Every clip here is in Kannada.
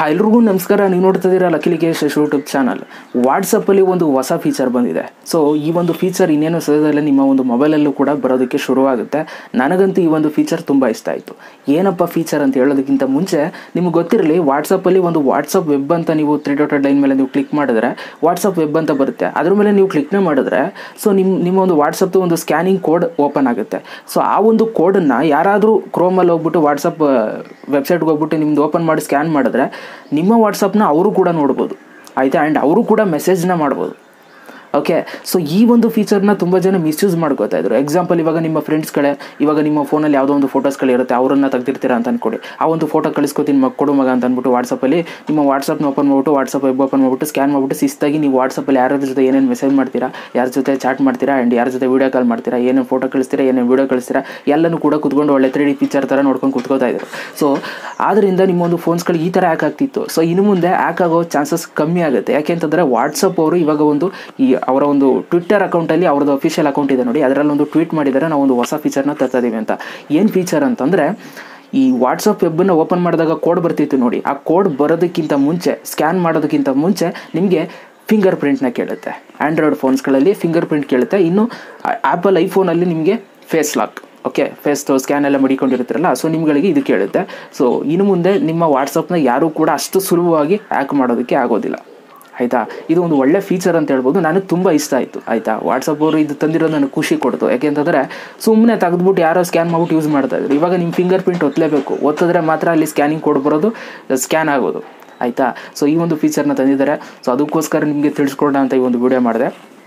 ಹಾಯ್ ಎಲ್ರಿಗೂ ನಮಸ್ಕಾರ ನೀವು ನೋಡ್ತಿದ್ದೀರಾ ಲಕಿಲಿ ಕೇಶ್ ಯೂಟ್ಯೂಬ್ ಚಾನಲ್ ವಾಟ್ಸಪ್ಪಲ್ಲಿ ಒಂದು ಹೊಸ ಫೀಚರ್ ಬಂದಿದೆ ಸೊ ಈ ಒಂದು ಫೀಚರ್ ಇನ್ನೇನು ಸದ್ಯದಲ್ಲೇ ನಿಮ್ಮ ಒಂದು ಮೊಬೈಲಲ್ಲೂ ಕೂಡ ಬರೋದಕ್ಕೆ ಶುರುವಾಗುತ್ತೆ ನನಗಂತೂ ಈ ಒಂದು ಫೀಚರ್ ತುಂಬ ಇಷ್ಟ ಆಯಿತು ಏನಪ್ಪ ಫೀಚರ್ ಅಂತ ಹೇಳೋದಕ್ಕಿಂತ ಮುಂಚೆ ನಿಮ್ಗೆ ಗೊತ್ತಿರಲಿ ವಾಟ್ಸಪ್ಪಲ್ಲಿ ಒಂದು ವಾಟ್ಸಪ್ ವೆಬ್ ಅಂತ ನೀವು ತ್ರೀ ಡಾಟೆಡ್ ಲೈನ್ ಮೇಲೆ ನೀವು ಕ್ಲಿಕ್ ಮಾಡಿದ್ರೆ ವಾಟ್ಸಪ್ ವೆಬ್ ಅಂತ ಬರುತ್ತೆ ಅದ್ರ ಮೇಲೆ ನೀವು ಕ್ಲಿಕ್ನ ಮಾಡಿದ್ರೆ ಸೊ ನಿಮ್ಮ ನಿಮ್ಮ ಒಂದು ವಾಟ್ಸಪ್ದು ಒಂದು ಸ್ಕ್ಯಾನಿಂಗ್ ಕೋಡ್ ಓಪನ್ ಆಗುತ್ತೆ ಸೊ ಆ ಒಂದು ಕೋಡನ್ನು ಯಾರಾದರೂ ಕ್ರೋಮಲ್ಲಿ ಹೋಗ್ಬಿಟ್ಟು ವಾಟ್ಸಪ್ ವೆಬ್ಸೈಟ್ಗೆ ಹೋಗ್ಬಿಟ್ಟು ನಿಮ್ದು ಓಪನ್ ಮಾಡಿ ಸ್ಕ್ಯಾನ್ ಮಾಡಿದ್ರೆ ನಿಮ್ಮ ವಾಟ್ಸಪ್ನ ಅವರು ಕೂಡ ನೋಡ್ಬೋದು ಆಯಿತಾ ಆ್ಯಂಡ್ ಅವರು ಕೂಡ ಮೆಸೇಜ್ನ ಮಾಡ್ಬೋದು ಓಕೆ ಸೊ ಈ ಒಂದು ಫೀಚರ್ನ ತುಂಬ ಜನ ಮಿಸ್ಯೂಸ್ ಮಾಡ್ಕೋತಾ ಇದ್ರು ಎಕ್ಸಾಂಪಲ್ ಇವಾಗ ನಿಮ್ಮ ಫ್ರೆಂಡ್ಸ್ಗಳೇ ಇವಾಗ ನಿಮ್ಮ ಫೋನಲ್ಲಿ ಯಾವುದೋ ಒಂದು ಫೋಟೋಸ್ಗಳಿರುತ್ತೆ ಅವರನ್ನು ತೆಗ್ದಿರ್ತೀರಾ ಅಂತ ಅನ್ಕೊಡಿ ಆ ಒಂದು ಫೋಟೋ ಕಳಿಸ್ಕೊತೀನಿ ಮಗ ಕೊಡು ಮಗ ಅಂತ ಅಂದ್ಬಿಟ್ಟು ವಾಟ್ಸಪ್ಪಲ್ಲಿ ನಿಮ್ಮ ವಾಟ್ಸಪ್ನ ಓಪನ್ ಮಾಡ್ಬಿಟ್ಟು ವಾಟ್ಸಪ್ ವೆಬ್ ಓಪನ್ ಮಾಡ್ಬಿಟ್ಟು ಸ್ಕ್ಯಾನ್ ಮಾಡ್ಬಿಟ್ಟು ಶಿಸ್ತಾಗಿ ನೀವು ವಾಟ್ಸಪ್ಪಲ್ಲಿ ಯಾರ ಜೊತೆ ಏನೇನು ಮೆಸೇಜ್ ಮಾಡ್ತೀರಾ ಯಾರ ಜೊತೆ ಚಾಟ್ ಮಾಡ್ತೀರಾ ಆ್ಯಂಡ್ ಯಾರ ಜೊತೆ ವೀಡಿಯೋ ಕಾಲ್ ಮಾಡ್ತೀರಾ ಏನೇನು ಫೋಟೋ ಕಳಿಸ್ತೀರಾ ಏನೇನು ವೀಡಿಯೋ ಕಳಿಸ್ತೀರಾ ಎಲ್ಲನೂ ಕೂಡ ಕುತ್ಕೊಂಡು ಒಳ್ಳೆ ತ್ರೀ ಡಿ ಪಿಕ್ಚರ್ ಥರ ನೋಡ್ಕೊಂಡು ಕುತ್ಕೋತಾ ಇದ್ರು ಸೊ ಆದ್ದರಿಂದ ನಿಮ್ಮೊಂದು ಫೋನ್ಸ್ಗಳು ಈ ಥರ ಹ್ಯಾಕ್ ಆಗ್ತಿತ್ತು ಸೊ ಇನ್ನು ಮುಂದೆ ಹ್ಯಾಕ್ ಆಗೋ ಚಾನ್ಸಸ್ ಕಮ್ಮಿ ಆಗುತ್ತೆ ಯಾಕೆಂತಂದರೆ ವಾಟ್ಸಪ್ ಅವರು ಇವಾಗ ಒಂದು ಈ ಅವರ ಒಂದು ಟ್ವಿಟ್ಟರ್ ಅಕೌಂಟಲ್ಲಿ ಅವ್ರದ್ದು ಅಫಿಷಿಯಲ್ ಅಕೌಂಟ್ ಇದೆ ನೋಡಿ ಅದರಲ್ಲಿ ಒಂದು ಟ್ವೀಟ್ ಮಾಡಿದ್ದಾರೆ ನಾವು ಒಂದು ಹೊಸ ಫೀಚರ್ನ ತರ್ತಾ ಇದೀವಿ ಅಂತ ಏನು ಫೀಚರ್ ಅಂತಂದರೆ ಈ ವಾಟ್ಸಪ್ ವೆಬ್ಬನ್ನು ಓಪನ್ ಮಾಡಿದಾಗ ಕೋಡ್ ಬರ್ತಿತ್ತು ನೋಡಿ ಆ ಕೋಡ್ ಬರೋದಕ್ಕಿಂತ ಮುಂಚೆ ಸ್ಕ್ಯಾನ್ ಮಾಡೋದಕ್ಕಿಂತ ಮುಂಚೆ ನಿಮಗೆ ಫಿಂಗರ್ ಪ್ರಿಂಟ್ನ ಕೇಳುತ್ತೆ ಆ್ಯಂಡ್ರಾಯ್ಡ್ ಫೋನ್ಸ್ಗಳಲ್ಲಿ ಫಿಂಗರ್ ಪ್ರಿಂಟ್ ಕೇಳುತ್ತೆ ಇನ್ನು ಆ್ಯಪಲ್ ಐಫೋನಲ್ಲಿ ನಿಮಗೆ face lock okay face scan ಎಲ್ಲ ಮಡಿಕೊಂಡಿರ್ತೀರಲ್ಲ ಸೊ ನಿಮ್ಗಳಿಗೆ ಇದು ಕೇಳುತ್ತೆ ಸೊ ಇನ್ನು ಮುಂದೆ ನಿಮ್ಮ ವಾಟ್ಸಪ್ನ ಯಾರೂ ಕೂಡ ಅಷ್ಟು ಸುಲಭವಾಗಿ ಹ್ಯಾಕ್ ಮಾಡೋದಕ್ಕೆ ಆಗೋದಿಲ್ಲ ಆಯಿತಾ ಇದು ಒಂದು ಒಳ್ಳೆ ಫೀಚರ್ ಅಂತ ಹೇಳ್ಬೋದು ನನಗೆ ತುಂಬ ಇಷ್ಟ ಆಯಿತು ಆಯಿತಾ ವಾಟ್ಸಪ್ ಅವರು ಇದು ತಂದಿರೋದು ನನಗೆ ಖುಷಿ ಕೊಡ್ತು ಯಾಕೆಂತಂದರೆ ಸುಮ್ಮನೆ ತೆಗೆದ್ಬಿಟ್ಟು ಯಾರೋ ಸ್ಕ್ಯಾನ್ ಮಾಡ್ಬಿಟ್ಟು ಯೂಸ್ ಮಾಡ್ತಾ ಇದ್ರು ಇವಾಗ ನಿಮ್ಮ ಫಿಂಗರ್ ಪ್ರಿಂಟ್ ಒತ್ತಲೇಬೇಕು ಒತ್ತಿದ್ರೆ ಮಾತ್ರ ಅಲ್ಲಿ ಸ್ಕ್ಯಾನಿಂಗ್ ಕೋಡ್ ಬರೋದು ಸ್ಕ್ಯಾನ್ ಆಗೋದು ಆಯಿತಾ ಸೊ ಈ ಒಂದು ಫೀಚರ್ನ ತಂದಿದ್ದಾರೆ ಸೊ ಅದಕ್ಕೋಸ್ಕರ ನಿಮಗೆ ತಿಳಿಸ್ಕೊಡೋಣ ಅಂತ ಈ ಒಂದು ವಿಡಿಯೋ ಮಾಡಿದೆ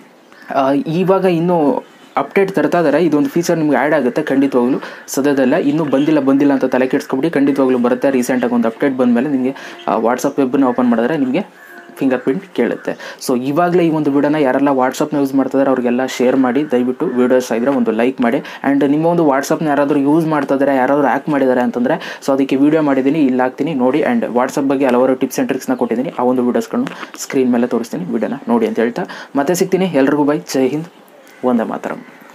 ಇವಾಗ ಇನ್ನೂ ಅಪ್ಡೇಟ್ ತರ್ತಾ ಇದ್ದಾರೆ ಇದೊಂದು ಫೀಚರ್ ನಿಮ್ಗೆ ಆ್ಯಡ್ ಆಗುತ್ತೆ ಖಂಡಿತವಾಗ್ಲೂ ಸದ್ಯದಲ್ಲೇ ಇನ್ನೂ ಬಂದಿಲ್ಲ ಬಂದಿಲ್ಲ ಅಂತ ತಲೆ ಕೆಡ್ಸ್ಕೊಬಿಟ್ಟು ಖಂಡಿತವಾಗ್ಲೂ ಬರುತ್ತೆ ರೀಸೆಂಟಾಗಿ ಒಂದು ಅಪ್ಡೇಟ್ ಬಂದಮೇಲೆ ನಿಮಗೆ ವಾಟ್ಸಪ್ ವೆಬ್ಬನ್ನ ಓಪನ್ ಮಾಡಿದ್ರೆ ನಿಮಗೆ ಫಿಂಗರ್ ಪ್ರಿಂಟ್ ಕೇಳುತ್ತೆ ಸೊ ಇವಾಗಲೇ ಈ ಒಂದು ವಿಡಿಯೋನ ಯಾರೆಲ್ಲ ವಾಟ್ಸಪ್ನ ಯೂಸ್ ಮಾಡ್ತಿದ್ದಾರೆ ಅವ್ರಿಗೆಲ್ಲ ಶೇರ್ ಮಾಡಿ ದಯವಿಟ್ಟು ವೀಡಿಯೋಸ್ ಆಗಿದ್ರೆ ಒಂದು ಲೈಕ್ ಮಾಡಿ ಆ್ಯಂಡ್ ನಿಮ್ಮ ಒಂದು ವಾಟ್ಸಪ್ನ ಯಾರಾದರೂ ಯೂಸ್ ಮಾಡ್ತಿದ್ದಾರೆ ಯಾರಾದರೂ ಹ್ಯಾಕ್ ಮಾಡಿದ್ದಾರೆ ಅಂತಂದರೆ ಸೊ ಅದಕ್ಕೆ ವೀಡಿಯೋ ಮಾಡಿದ್ದೀನಿ ಇಲ್ಲಿ ಹಾಕ್ತೀನಿ ನೋಡಿ ಆ್ಯಂಡ್ ವಾಟ್ಸಪ್ ಬಗ್ಗೆ ಹಲವಾರು ಟಿಪ್ಸ್ ಆ್ಯಂಡ್ ಟ್ರಿಕ್ಸ್ನ ಕೊಟ್ಟಿದ್ದೀನಿ ಆ ಒಂದು ವೀಡಿಯೋಸ್ಗಳನ್ನು ಸ್ಕ್ರೀನ್ ಮೇಲೆ ತೋರಿಸ್ತೀನಿ ವೀಡಿಯೋನ ನೋಡಿ ಅಂತ ಹೇಳ್ತಾ ಮತ್ತೆ ಸಿಗ್ತೀನಿ ಎಲ್ರಿಗೂ ಬೈ ಜೈ ಹಿಂದ್ ಒಂದೇ ಮಾತರಂ